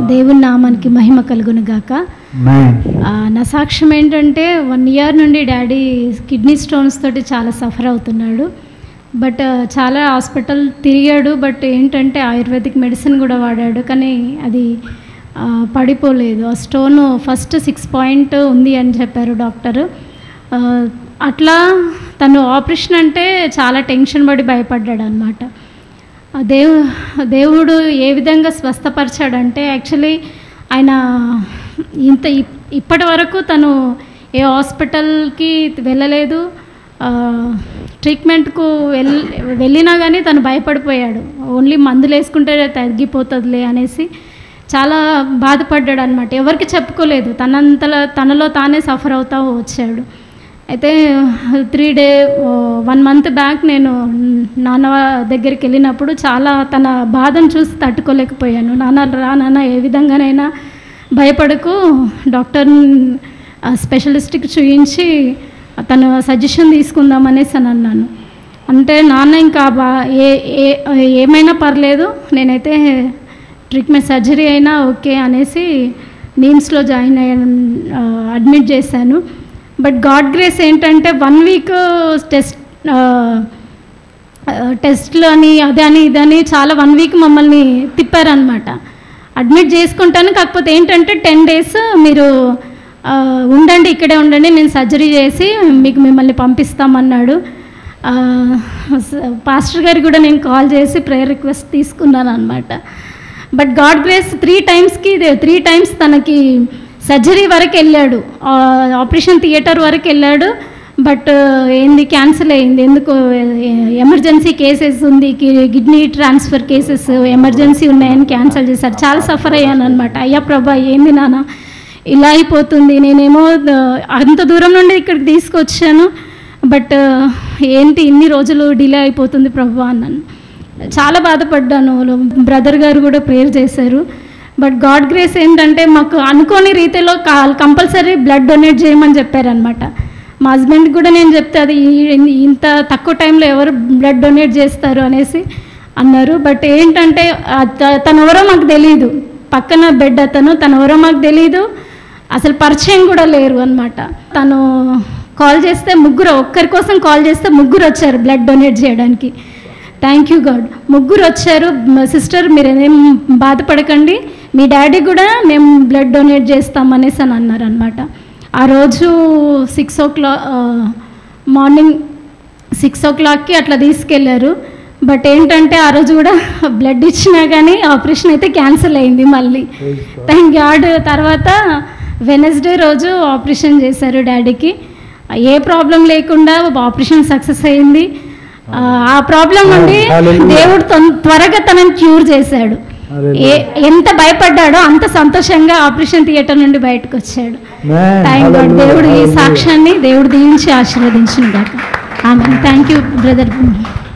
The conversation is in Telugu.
దేవుని నామానికి మహిమ కలుగును గాక Amen. ఆ, నా సాక్ష్యం ఏంటంటే వన్ ఇయర్ నుండి డాడీ కిడ్నీ స్టోన్స్ తోటి చాలా సఫర్ అవుతున్నాడు బట్ చాలా హాస్పిటల్ తిరిగాడు బట్ ఏంటంటే ఆయుర్వేదిక్ మెడిసిన్ కూడా వాడాడు కానీ అది ఆ, పడిపోలేదు ఆ స్టోన్ ఫస్ట్ సిక్స్ పాయింట్ ఉంది అని చెప్పారు డాక్టర్ ఆ, అట్లా తను ఆపరేషన్ అంటే చాలా టెన్షన్ పడి భయపడ్డాడు అనమాట ఆ దేవు దేవుడు ఏ విధంగా స్వస్థపరిచాడంటే యాక్చువల్లీ ఆయన ఇంత ఇప్- ఇప్పటి వరకు తను ఏ హాస్పిటల్కి వెళ్ళలేదు ఆ, ట్రీట్మెంట్కు వెల్ వెళ్ళినా కానీ తను భయపడిపోయాడు ఓన్లీ మందులు వేసుకుంటే తగ్గిపోతుందిలే అనేసి చాలా బాధపడ్డాడు అనమాట ఎవరికి చెప్పుకోలేదు తనంతలో తనలో తానే సఫర్ అవుతూ వచ్చాడు అయితే three day one month back నేను నాన్న దగ్గరికి వెళ్ళినప్పుడు చాలా తన బాధను చూసి తట్టుకోలేకపోయాను నాన్న రా నాన్న ఏ విధంగానైనా భయపడకు డాక్టర్ స్పెషలిస్ట్కి చూయించి తన సజెషన్ తీసుకుందాం అనేసి అని అన్నాను అంటే నాన్న ఇంకా బా ఏ ఏ ఏమైనా పర్లేదు నేనైతే ట్రీట్మెంట్ సర్జరీ అయినా ఓకే అనేసి నీమ్స్లో జాయిన్ అయ్యాను అడ్మిట్ చేశాను బట్ గాడ్ గ్రేస్ ఏంటంటే వన్ వీక్ టెస్ట్ టెస్ట్లు అని అదని ఇదని చాలా వన్ వీక్ మమ్మల్ని తిప్పారనమాట అడ్మిట్ చేసుకుంటాను కాకపోతే ఏంటంటే టెన్ డేస్ మీరు ఆ, ఉండండి ఇక్కడే ఉండండి నేను సర్జరీ చేసి మీకు మిమ్మల్ని పంపిస్తామన్నాడు ఆ, స- పాస్టర్ గారికి కూడా నేను కాల్ చేసి ప్రేయర్ రిక్వెస్ట్ తీసుకున్నాను అనమాట బట్ గాడ్ గ్రేస్ త్రీ టైమ్స్కి త్రీ టైమ్స్ తనకి సర్జరీ వరకు వెళ్ళాడు ఆ, ఆపరేషన్ థియేటర్ వరకు వెళ్ళాడు బట్ ఏంది క్యాన్సిల్ అయింది ఎందుకు ఎ- ఎమర్జెన్సీ కేసెస్ ఉంది కి- కిడ్నీ ట్రాన్స్ఫర్ కేసెస్ ఎమర్జెన్సీ ఉన్నాయని క్యాన్సిల్ చేశారు చాలా సఫర్ అయ్యాను అనమాట అయ్యా ప్రభా ఏంది నాన్న ఇలా అయిపోతుంది నేనేమో ద- అంత దూరం నుండి ఇక్కడికి తీసుకొచ్చాను బట్ ఏంటి ఇన్ని రోజులు డిలే అయిపోతుంది ప్రభు అన్నాను చాలా బాధపడ్డాను బ్రదర్ గారు కూడా ప్రేయర్ చేశారు బట్ గాడ్ గ్రేస్ ఏంటంటే మాకు అనుకోని రీతిలో కంపల్సరీ బ్లడ్ డొనేట్ చేయమని చెప్పారనమాట మా హస్బెండ్ కూడా నేను చెప్తే అది ఈ- ఇంత తక్కువ టైంలో ఎవరు బ్లడ్ డొనేట్ చేస్తారు అనేసి అన్నారు బట్ ఏంటంటే ఆ త- తను ఎవరో మాకు తెలియదు పక్కన బెడ్ అతను తను ఎవరో మాకు తెలియదు అసలు పరిచయం కూడా లేరు అనమాట తను కాల్ చేస్తే ముగ్గురు ఒక్కరి కోసం కాల్ చేస్తే ముగ్గురు వచ్చారు బ్లడ్ డొనేట్ చేయడానికి థ్యాంక్ యూ గాడ్ ముగ్గురు వచ్చారు సిస్టర్ మీరు ఏం బాధపడకండి మీ డాడీ కూడా మేము బ్లడ్ డొనేట్ చేస్తాం అనేసి అని అన్నారు అనమాట ఆ రోజు six o'clock morning six ఓ క్లాక్కి అట్లా తీసుకెళ్లారు బట్ ఏంటంటే ఆ రోజు కూడా బ్లడ్ ఇచ్చినా కానీ ఆపరేషన్ అయితే క్యాన్సిల్ అయింది మళ్ళీ థ్యాంక్ గాడ్ తర్వాత వెనస్డే రోజు ఆపరేషన్ చేశారు డాడీకి ఏ ప్రాబ్లం లేకుండా ఆపరేషన్ సక్సెస్ అయింది ఆ, ఆ ప్రాబ్లం నుండి Hallelujah. దేవుడు తొం- త్వరగా తనని క్యూర్ చేశాడు Hallelujah. ఏ ఎంత భయపడ్డాడో అంత సంతోషంగా ఆపరేషన్ థియేటర్ నుండి బయటకు వచ్చాడు Amen. Thank God Hallelujah. దేవుడు ఈ Hallelujah. సాక్ష్యాన్ని దేవుడు దీవించి ఆశీర్వదించిన గాక ఆమె థ్యాంక్ యూ బ్రదర్